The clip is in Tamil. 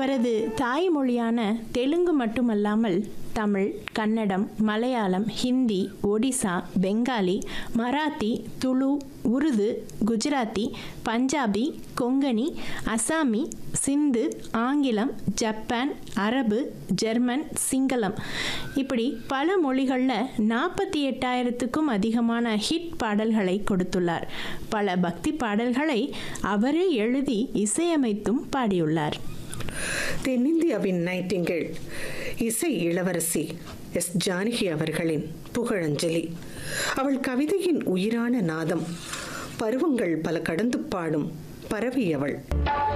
அவரது தாய்மொழியான தெலுங்கு மட்டுமல்லாமல் தமிழ் கன்னடம் மலையாளம் ஹிந்தி ஒடிசா பெங்காலி மராத்தி துளு உருது குஜராத்தி பஞ்சாபி கொங்கணி அசாமி சிந்து ஆங்கிலம் ஜப்பான் அரபு ஜெர்மன் சிங்களம் இப்படி பல மொழிகளில் நாற்பத்தி எட்டாயிரத்துக்கும் அதிகமான ஹிட் பாடல்களை கொடுத்துள்ளார் பல பக்தி பாடல்களை அவரே எழுதி இசையமைத்தும் பாடியுள்ளார் தென்னிந்தியாவின் நைட்டிங்கேல் இசை இளவரசி எஸ் ஜானகி அவர்களின் புகழஞ்சலி அவள் கவிதையின் உயிரான நாதம் பருவங்கள் பல கடந்து பாடும் பரவியவள்